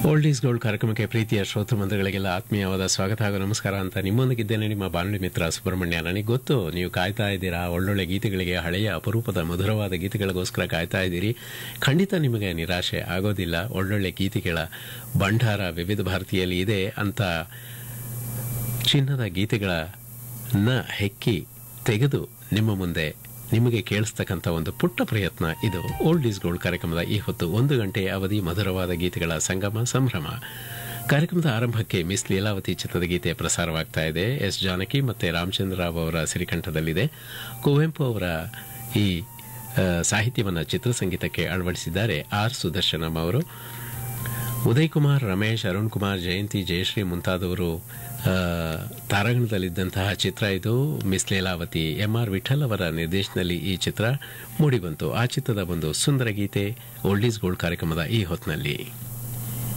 old is gold ಕಾರ್ಯಕ್ರಮಕ್ಕೆ ಪ್ರೀತಿಯ ಶ್ರೋತೃ ಮಂದಿಗಳಿಗೆಲ್ಲ ಆತ್ಮೀಯವಾದ ಸ್ವಾಗತ ಹಾಗೂ ನಮಸ್ಕಾರ ಅಂತ ನಿಮ್ಮೊಂದಿಗಿದ್ದೇನೆ ನಿಮ್ಮ ಬಾನುಲಿ ಮಿತ್ರ ಸುಬ್ರಹ್ಮಣ್ಯ ನನಗೆ ಗೊತ್ತು ನೀವು ಕಾಯ್ತಾ ಇದ್ದೀರಾ ಒಳ್ಳೊಳ್ಳೆ ಗೀತೆಗಳಿಗೆ ಹಳೆಯ ಅಪರೂಪದ ಮಧುರವಾದ ಗೀತೆಗಳಿಗೋಸ್ಕರ ಕಾಯ್ತಾ ಇದ್ದೀರಿ ಖಂಡಿತ ನಿಮಗೆ ನಿರಾಶೆ ಆಗೋದಿಲ್ಲ ಒಳ್ಳೊಳ್ಳೆ ಗೀತೆಗಳ ಭಂಡಾರ ವಿವಿಧ ಭಾರತೀಯಲ್ಲಿ ಇದೆ ಅಂತ ಚಿನ್ನದ ಗೀತೆಗಳನ್ನ ಹೆಕ್ಕಿ ತೆಗೆದು ನಿಮ್ಮ ಮುಂದೆ ನಿಮಗೆ ಕೇಳಿಸ್ತಕ್ಕಂಥ ಒಂದು ಪುಟ್ಟ ಪ್ರಯತ್ನ ಇದು ಓಲ್ಡ್ ಈಸ್ ಗೋಲ್ಡ್ ಕಾರ್ಯಕ್ರಮದ ಈ ಹೊತ್ತು ಒಂದು ಗಂಟೆ ಅವಧಿ ಮಧುರವಾದ ಗೀತೆಗಳ ಸಂಗಮ ಸಂಭ್ರಮ ಕಾರ್ಯಕ್ರಮದ ಆರಂಭಕ್ಕೆ ಮಿಸ್ ಲೀಲಾವತಿ ಚಿತ್ರದ ಗೀತೆ ಪ್ರಸಾರವಾಗ್ತಾ ಇದೆ ಎಸ್ ಜಾನಕಿ ಮತ್ತೆ ರಾಮಚಂದ್ರ ರಾವ್ ಅವರ ಸಿರಿಕಂಠದಲ್ಲಿದೆ ಕುವೆಂಪು ಅವರ ಈ ಆ, ಸಾಹಿತ್ಯವನ್ನ ಚಿತ್ರಸಂಗೀತಕ್ಕೆ ಅಳವಡಿಸಿದ್ದಾರೆ ಆರ್ ಸುದರ್ಶನಂ ಅವರು ಉದಯ್ ಕುಮಾರ್ ರಮೇಶ್ ಅರುಣ್ ಕುಮಾರ್ ಜಯಂತಿ ಜಯಶ್ರೀ ಮುಂತಾದವರು ಆ, ತಾರಾಗಣದಲ್ಲಿದ್ದಂತಹ ಚಿತ್ರ ಇದು miss Leelavathi M R Vithal ಅವರ ನಿರ್ದೇಶನದಲ್ಲಿ ಈ ಚಿತ್ರ ಮೂಡಿಬಂತು ಆ ಚಿತ್ರದ ಒಂದು ಸುಂದರ ಗೀತೆ ಓಲ್ಡ್ ಈಸ್ ಗೋಲ್ಡ್ ಕಾರ್ಯಕ್ರಮದ ಈ ಹೊತ್ತಿನಲ್ಲಿ